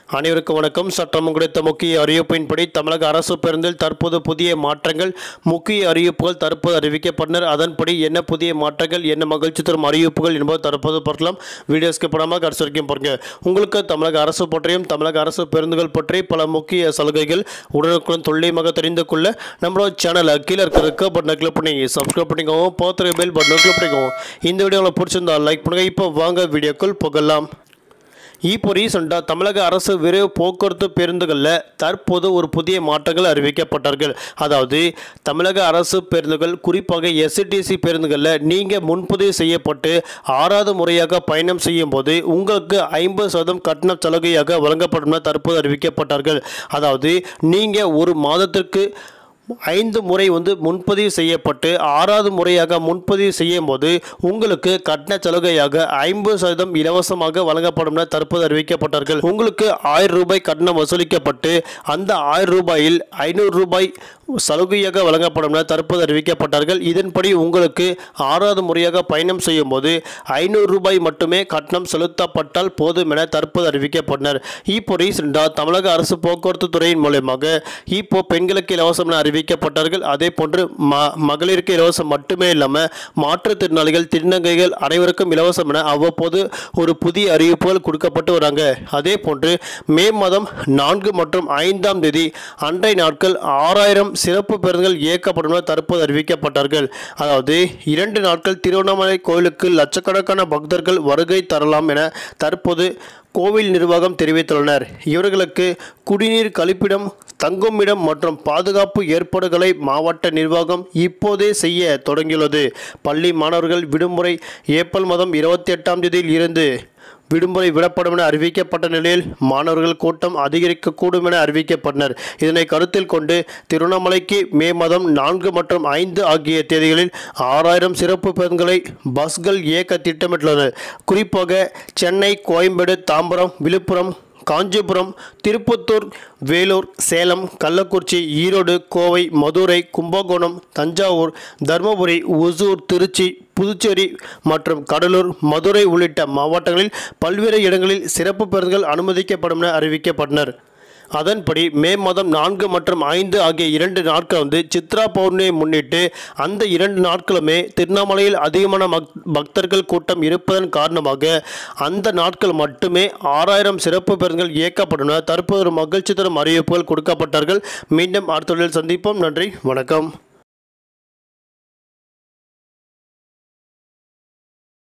அனைவருக்கும் வணக்கம் சட்டம் கிடைத்த முக்கிய அறிவிப்பின்படி தமிழக அரசு பேருந்தில் தற்போது புதிய மாற்றங்கள் முக்கிய அறிவிப்புகள் தற்போது அறிவிக்கப்பட்டனர் அதன்படி என்ன புதிய மாற்றங்கள் என்ன மகிழ்ச்சி தரும் அறிவிப்புகள் என்பது தற்போது பார்க்கலாம் வீடியோஸ்க்கு படாமல் கடைசி வரைக்கும் பாருங்க உங்களுக்கு தமிழக அரசு பற்றியும் தமிழக அரசு பேருந்துகள் பற்றி பல முக்கிய சலுகைகள் உடனுக்குடன் துல்லியமாக தெரிந்து கொள்ள நம்மளோட சேனலை கீழே இருக்கிறதுக்கு பட்டனை கிளிக் பண்ணி சப்ஸ்கிரைப் பண்ணிக்கோங்க போத்திர பெல் பட்டனை கிளிக் பண்ணிக்கோங்க இந்த வீடியோ உங்களுக்கு பிடிச்சிருந்தா லைக் பண்ணுங்க இப்போ வாங்க வீடியோக்குள் போகலாம் இப்போ ரீசெண்டாக தமிழக அரசு விரைவு போக்குவரத்து பேருந்துகளில் தற்போது ஒரு புதிய மாற்றங்கள் அறிவிக்கப்பட்டார்கள் அதாவது தமிழக அரசு பேருந்துகள் குறிப்பாக எஸ்டிசி பேருந்துகளில் நீங்கள் முன்பதிவு செய்யப்பட்டு ஆறாவது முறையாக பயணம் செய்யும் போது உங்களுக்கு ஐம்பது சதவீதம் கட்டண சலுகையாக வழங்கப்படும் என தற்போது அறிவிக்கப்பட்டார்கள் அதாவது நீங்கள் ஒரு மாதத்திற்கு ஐந்து முறை வந்து முன்பதிவு செய்யப்பட்டு ஆறாவது முறையாக முன்பதிவு செய்யும் போது உங்களுக்கு கட்டண சலுகையாக ஐம்பது சதவீதம் இலவசமாக வழங்கப்படும் என தற்போது அறிவிக்கப்பட்டார்கள் உங்களுக்கு ஆயிரம் ரூபாய் கட்டணம் வசூலிக்கப்பட்டு அந்த ஆயிரம் ரூபாயில் ஐநூறு ரூபாய் சலுகையாக வழங்கப்படும் என தற்போது அறிவிக்கப்பட்டார்கள் இதன்படி உங்களுக்கு ஆறாவது முறையாக பயணம் செய்யும் போது ஐநூறு ரூபாய் மட்டுமே கட்டணம் செலுத்தப்பட்டால் போதும் என தற்போது அறிவிக்கப்பட்டனர் இப்போ ரீசெண்டாக தமிழக அரசு போக்குவரத்து துறையின் மூலயமாக இப்போ பெண்களுக்கு இலவசம் என அறிவிக்கப்பட்டார்கள் அதே போன்று ம மகளிருக்கு இலவசம் மட்டுமே இல்லாமல் மாற்றுத்திறனாளிகள் திருநங்கைகள் அனைவருக்கும் இலவசம் என அவ்வப்போது ஒரு புதிய அறிவிப்புகள் கொடுக்கப்பட்டு வராங்க அதே போன்று மே மாதம் நான்கு மற்றும் ஐந்தாம் தேதி அன்றைய நாட்கள் ஆறாயிரம் சிறப்பு பேருந்துகள் இயக்கப்படும் என தற்போது அறிவிக்கப்பட்டார்கள் அதாவது இரண்டு நாட்கள் திருவண்ணாமலை கோயிலுக்கு லட்சக்கணக்கான பக்தர்கள் வருகை தரலாம் என தற்போது கோவில் நிர்வாகம் தெரிவித்துள்ளனர் இவர்களுக்கு குடிநீர் கழிப்பிடம் தங்குமிடம் மற்றும் பாதுகாப்பு ஏற்பாடுகளை மாவட்ட நிர்வாகம் இப்போதே செய்ய தொடங்கியுள்ளது பள்ளி மாணவர்கள் விடுமுறை ஏப்ரல் மாதம் இருபத்தி எட்டாம் தேதியில் இருந்து விடுமுறை விடப்படும் என அறிவிக்கப்பட்ட நிலையில் மாணவர்கள் கூட்டம் அதிகரிக்கக்கூடும் என அறிவிக்கப்பட்டனர் இதனை கருத்தில் கொண்டு திருவண்ணாமலைக்கு மே மாதம் நான்கு மற்றும் ஐந்து ஆகிய தேதிகளில் ஆறாயிரம் சிறப்பு பேருந்துகளை பஸ்கள் இயக்க திட்டமிட்டுள்ளனர் குறிப்பாக சென்னை கோயம்பேடு தாம்பரம் விழுப்புரம் காஞ்சிபுரம் திருப்பத்தூர் வேலூர் சேலம் கள்ளக்குறிச்சி ஈரோடு கோவை மதுரை கும்பகோணம் தஞ்சாவூர் தருமபுரி ஒசூர் திருச்சி புதுச்சேரி மற்றும் கடலூர் மதுரை உள்ளிட்ட மாவட்டங்களில் பல்வேறு இடங்களில் சிறப்பு பேருந்துகள் அனுமதிக்கப்படும் என அறிவிக்கப்பட்டனர் அதன்படி மே மாதம் நான்கு மற்றும் ஐந்து ஆகிய இரண்டு நாட்கள் வந்து சித்ரா பௌர்ணமியை முன்னிட்டு அந்த இரண்டு நாட்களுமே திருவண்ணாமலையில் அதிகமான மக் பக்தர்கள் கூட்டம் இருப்பதன் காரணமாக அந்த நாட்கள் மட்டுமே ஆறாயிரம் சிறப்பு பேருந்துகள் இயக்கப்படும் என தற்போது ஒரு மகிழ்ச்சி தரும் அறிவிப்புகள் கொடுக்கப்பட்டார்கள் மீண்டும் அடுத்த சந்திப்போம் நன்றி வணக்கம்